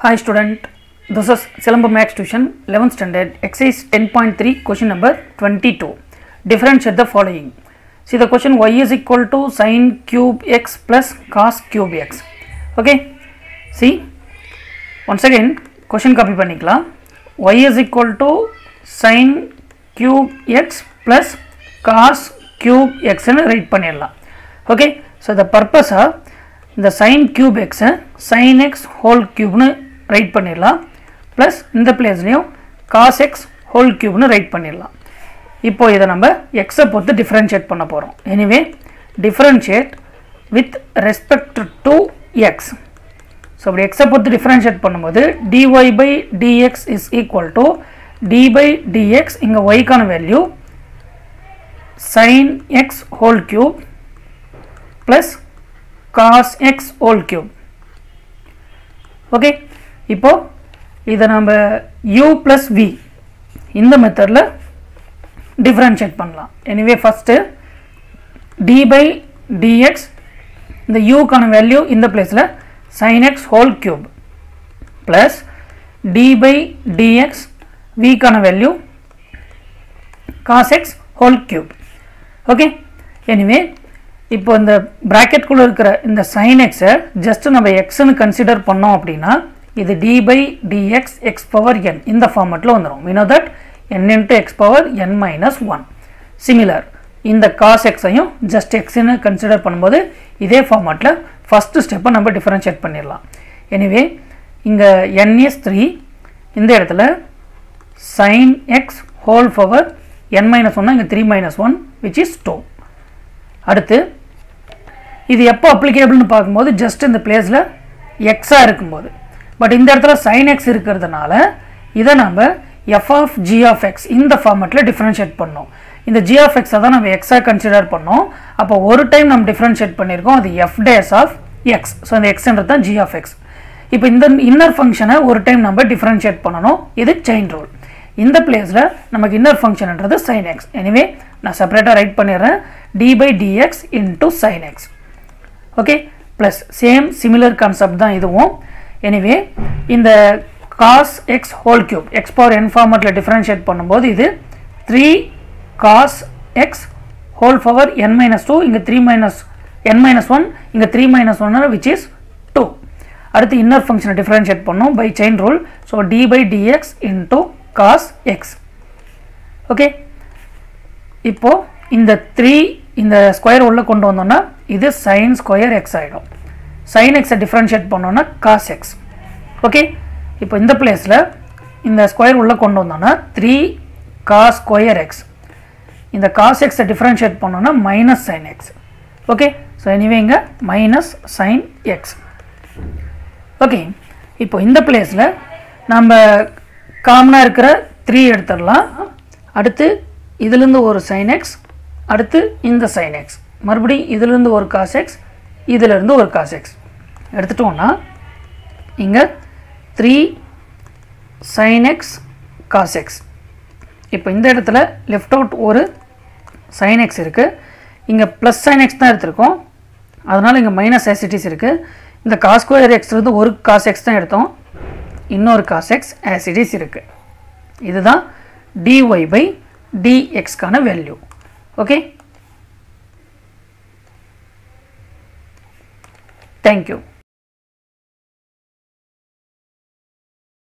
Hi student, this is Silamba Max Tuition 11th standard exercise 10.3 question number 22. Differentiate the following. See the question y is equal to sin cube x plus cos cube x. Okay. See once again question copy பண்ணிக்கலாம் y is equal to sin cube x plus cos cube x னு write பண்ணிடலாம் okay so the purpose of இந்த sin cube x sin x whole cubeனு write பண்ணிடலாம் plus இந்த பிளேஸ்லையும் cos x whole cubeனு write பண்ணிடலாம் இப்போ இதை நம்ம எக்ஸை பொறுத்து டிஃப்ரென்ஷியேட் பண்ண போகிறோம் anyway differentiate with respect to x so அப்படி எக்ஸை பொறுத்து டிஃப்ரென்ஷியேட் பண்ணும்போது dy by dx is equal to d by dx இங்கே ஒய்க்கான value sin x whole cube plus cos x whole cube okay இப்போ இதை நம்ம u plus v இந்த மெத்தடில் டிஃப்ரென்ஷியேட் பண்ணலாம் anyway first d by dx இந்த யூக்கான வேல்யூ இந்த பிளேஸில் sin x whole cube plus d by dx விக்கான value cos x whole cube okay anyway இப்போ இந்த ப்ராக்கெட்குள்ளே இருக்கிற இந்த சைன் எக்ஸை ஜஸ்ட் நம்ம எக்ஸ்னு கன்சிடர் பண்ணோம் அப்படின்னா இது d by dx x power n இந்த ஃபார்மெட்டில் வந்துடும் we know that n into x power n minus one similar இந்த காஸ் எக்ஸையும் ஜஸ்ட் எக்ஸ்னு கன்சிடர் பண்ணும்போது இதே ஃபார்மெட்டில் ஃபஸ்ட்டு ஸ்டெப்பை நம்ம டிஃபரன்ஷியேட் பண்ணிடலாம் எனிவே இங்கே என் இஸ் த்ரீ இந்த இடத்துல sine x whole power n minus ஒன்னா இங்கே three minus one which is two அடுத்து இது எப்போ அப்ளிகேபிள்னு பார்க்கும்போது ஜஸ்ட் இந்த பிளேஸில் எக்ஸாக இருக்கும்போது பட் இந்த இடத்துல சைன் எக்ஸ் இருக்கிறதுனால இதை நம்ம f of g of x இந்த ஃபார்மெட்டில் டிஃப்ரென்ஷியேட் பண்ணோம் இந்த ஜி ஆஃப் எக்ஸை தான் நம்ம எக்ஸாக கன்சிடர் பண்ணோம் அப்போ ஒரு டைம் நம்ம டிஃப்ரென்ஷியேட் பண்ணியிருக்கோம் அது f dash of x so இந்த எக்ஸ்ன்றது தான் ஜி ஆஃப் எக்ஸ் இப்போ இந்த இன்னர் ஃபங்க்ஷனை ஒரு டைம் நம்ம டிஃப்ரென்ஷியேட் பண்ணணும் இது செயின் ரூல் இந்த பிளேஸில் நமக்கு இன்னர் ஃபங்க்ஷன்ன்றது சைன் எக்ஸ் எனிவே நான் செப்பரேட்டாக ரைட் பண்ணிடுறேன் d by dx into sine x okay plus same similar concept தான் இதுவும் எனிவே இந்த cos x whole cube x power n ஃபார்மெட்டில் டிஃப்ரென்ஷியேட் பண்ணும்போது இது three cos x whole power n minus two இங்கே three minus n minus one இங்கே three minus one which is two அடுத்து inner ஃபங்க்ஷனை டிஃப்ரென்ஷியேட் பண்ணோம் by chain rule so D by dx into cos x okay இப்போ இந்த three இந்த square உள்ள கொண்டு வந்தோம்னா இது சைன் ஸ்கொயர் எக்ஸ் ஆகிடும் சைன் எக்ஸை டிஃப்ரென்ஷியேட் பண்ணோன்னா காஸ் எக்ஸ் ஓகே இப்போ இந்த பிளேஸில் இந்த ஸ்கொயர் உள்ள கொண்டு வந்தோம்னா த்ரீ காஸ் ஸ்கொயர் எக்ஸ் இந்த காஸ் எக்ஸை டிஃப்ரென்ஷியேட் பண்ணோன்னா minus sine x okay so anyway இங்கே மைனஸ் சைன் எக்ஸ் ஓகே இப்போ இந்த பிளேஸில் நம்ம காமனாக இருக்கிற த்ரீ எடுத்துடலாம் அடுத்து இதுலேருந்து ஒரு சைன் எக்ஸ் அடுத்து இந்த சைன் எக்ஸ் மறுபடியும் இதுலேருந்து ஒரு காஸ் எக்ஸ் இதிலேருந்து ஒரு காஸ் எக்ஸ் எடுத்துட்டோம்னா இங்கே three sine x cos x இப்போ இந்த இடத்துல லெஃப்ட் அவுட் ஒரு சைன் எக்ஸ் இருக்குது இங்கே ப்ளஸ் சைன் எக்ஸ் தான் எடுத்திருக்கோம் அதனால் இங்கே மைனஸ் ஆசிட்டிஸ் இருக்குது இந்த காஸ் ஸ்கொயர் எக்ஸ்லேருந்து ஒரு காஸ் எக்ஸ் தான் எடுத்தோம் இன்னொரு காஸ் எக்ஸ் ஆசிட்டிஸ் இருக்குது இதுதான் டிஒய் பை டிஎக்ஸ்க்கான வேல்யூ ஓகே தேங்க்யூ